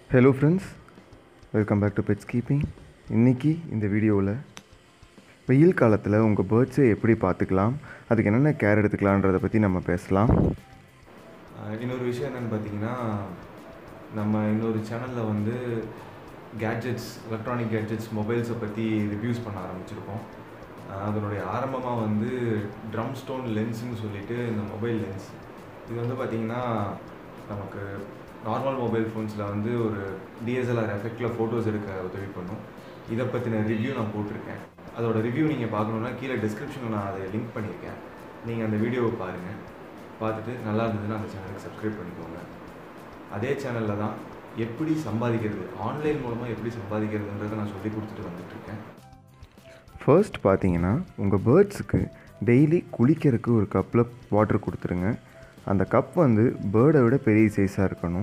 hello friends welcome back to pets keeping இன்றைக்கி இந்த வீடியோவில் வெயில் காலத்தில் உங்கள் பேர்ட்ஸை எப்படி பார்த்துக்கலாம் அதுக்கு என்னென்ன கேர் எடுத்துக்கலான்றதை பற்றி நம்ம பேசலாம் ஆஹ் இன்னொரு விஷயம் என்னென்னு பார்த்தீங்கன்னா நம்ம இன்னொரு சேனலில் வந்து கேட்ஜெட்ஸ் எலக்ட்ரானிக் கேட்ஜெட்ஸ் மொபைல்ஸை பற்றி ரிவ்யூஸ் பண்ண ஆரம்பிச்சிருக்கோம் ஆஹ் அதனுடைய ஆரம்பமாக வந்து ட்ரம் ஸ்டோன் லென்ஸ்னு சொல்லிட்டு இந்த மொபைல் லென்ஸ் இது வந்து பார்த்திங்கன்னா நமக்கு நார்மல் மொபைல் ஃபோன்ஸில் வந்து ஒரு டிஎஸ்எல்ஆர் எஃபெக்டில் ஃபோட்டோஸ் எடுக்க உதவி பண்ணும் இதை பற்றின ரிவ்யூ நான் போட்டிருக்கேன் அதோட ரிவ்யூ நீங்கள் பார்க்கணுன்னா கீழே டிஸ்கிரிப்ஷனில் நான் அதை லிங்க் பண்ணியிருக்கேன் நீங்கள் அந்த வீடியோவை பாருங்கள் பார்த்துட்டு நல்லா இருந்ததுன்னா அந்த சேனலுக்கு சப்ஸ்கிரைப் பண்ணிக்கோங்க அதே சேனலில் தான் எப்படி சம்பாதிக்கிறது ஆன்லைன் மூலமாக எப்படி சம்பாதிக்கிறதுன்றதை நான் சொல்லி கொடுத்துட்டு வந்துட்டுருக்கேன் ஃபர்ஸ்ட் பார்த்தீங்கன்னா உங்கள் பேர்ட்ஸுக்கு டெய்லி குளிக்கிறதுக்கு ஒரு கப்பில் வாட்டர் கொடுத்துருங்க அந்த கப் வந்து பேர்டை விட பெரிய சைஸாக இருக்கணும்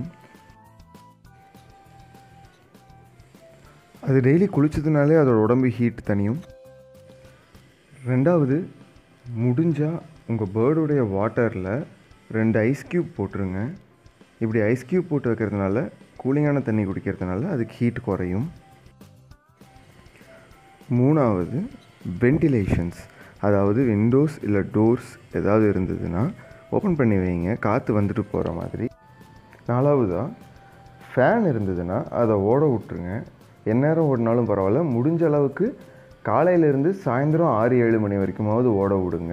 அது டெய்லி குளிச்சதுனாலே அதோட உடம்பு ஹீட் தனியும் ரெண்டாவது முடிஞ்சால் உங்கள் பேர்டுடைய வாட்டரில் ரெண்டு ஐஸ் க்யூப் போட்டுருங்க இப்படி ஐஸ் க்யூப் போட்டு வைக்கிறதுனால கூலிங்கான தண்ணி குடிக்கிறதுனால அதுக்கு ஹீட் குறையும் மூணாவது வென்டிலேஷன்ஸ் அதாவது விண்டோஸ் இல்லை டோர்ஸ் ஏதாவது இருந்ததுன்னா ஓப்பன் பண்ணி வைங்க காற்று வந்துட்டு போகிற மாதிரி நாலாவதாக ஃபேன் இருந்ததுன்னா அதை ஓட விட்ருங்க எந்நேரம் ஓடினாலும் பரவாயில்ல முடிஞ்ச அளவுக்கு காலையிலேருந்து சாயந்தரம் ஆறு ஏழு மணி வரைக்குமாவது ஓட விடுங்க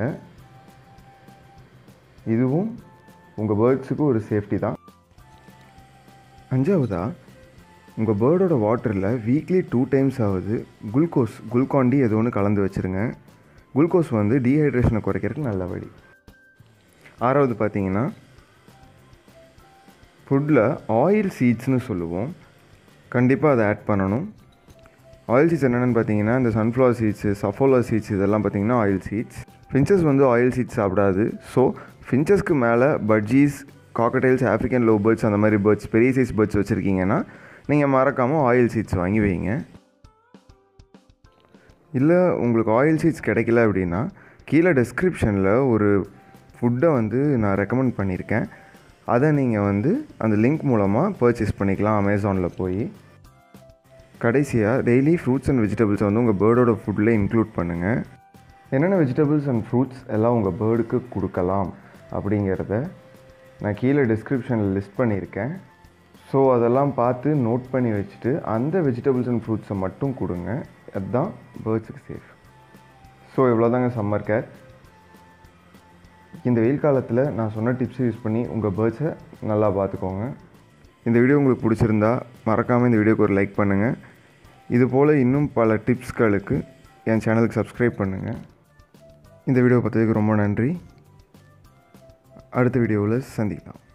இதுவும் உங்கள் பேர்ட்ஸுக்கு ஒரு சேஃப்டி தான் அஞ்சாவதாக உங்கள் பேர்டோட வாட்டரில் வீக்லி டூ டைம்ஸ் ஆகுது குளுக்கோஸ் குளுக்காண்டி ஏதோ ஒன்று கலந்து வச்சுருங்க குளுக்கோஸ் வந்து டீஹைட்ரேஷனை குறைக்கிறதுக்கு நல்ல வழி ஆறாவது பார்த்தீங்கன்னா ஃபுட்டில் ஆயில் சீட்ஸ்னு சொல்லுவோம் கண்டிப்பாக அதை ஆட் பண்ணணும் ஆயில் சீட்ஸ் என்னென்னு பார்த்தீங்கன்னா இந்த சன்ஃப்ளவர் சீட்ஸு சஃபோலா சீட்ஸ் இதெல்லாம் பார்த்தீங்கன்னா ஆயில் சீட்ஸ் ஃபின்ச்சஸ் வந்து ஆயில் சீட்ஸ் சாப்பிடாது ஸோ ஃபின்ச்சஸ்க்கு மேலே budgies cockatiels African love birds அந்த மாதிரி பேர்ட்ஸ் பெரிய சைஸ் பேர்ட்ஸ் வச்சுருக்கீங்கன்னா நீங்கள் மறக்காமல் ஆயில் சீட்ஸ் வாங்கி வைங்க இல்லை உங்களுக்கு ஆயில் சீட்ஸ் கிடைக்கல அப்படின்னா கீழே டெஸ்கிரிப்ஷனில் ஒரு ஃபுட்டை வந்து நான் ரெக்கமெண்ட் பண்ணியிருக்கேன் அதை நீங்கள் வந்து அந்த லிங்க் மூலமாக பர்ச்சேஸ் பண்ணிக்கலாம் அமேசானில் போய் கடைசியாக டெய்லி ஃப்ரூட்ஸ் அண்ட் வெஜிடபிள்ஸை வந்து உங்கள் பேர்டோட ஃபுட்டில் இன்க்ளூட் பண்ணுங்கள் என்னென்ன வெஜிடபிள்ஸ் அண்ட் ஃப்ரூட்ஸ் எல்லாம் உங்கள் பேர்டுக்கு கொடுக்கலாம் அப்படிங்கிறத நான் கீழே டிஸ்கிரிப்ஷனில் லிஸ்ட் பண்ணியிருக்கேன் ஸோ அதெல்லாம் பார்த்து நோட் பண்ணி வச்சுட்டு அந்த வெஜிடபிள்ஸ் அண்ட் ஃப்ரூட்ஸை மட்டும் கொடுங்க அதுதான் பேர்ட்ஸுக்கு சேஃப் ஸோ இவ்வளோதாங்க சம்மர் கேர் இந்த வெயில் காலத்தில் நான் சொன்ன டிப்ஸை யூஸ் பண்ணி உங்கள் பேர்ட்ஸை நல்லா பார்த்துக்கோங்க இந்த வீடியோ உங்களுக்கு பிடிச்சிருந்தா மறக்காமல் இந்த வீடியோக்கு ஒரு லைக் பண்ணுங்கள் இது போல் இன்னும் பல டிப்ஸ்களுக்கு என் சேனலுக்கு சப்ஸ்கிரைப் பண்ணுங்கள் இந்த வீடியோ பார்த்ததுக்கு ரொம்ப நன்றி அடுத்த வீடியோவில் சந்திக்கலாம்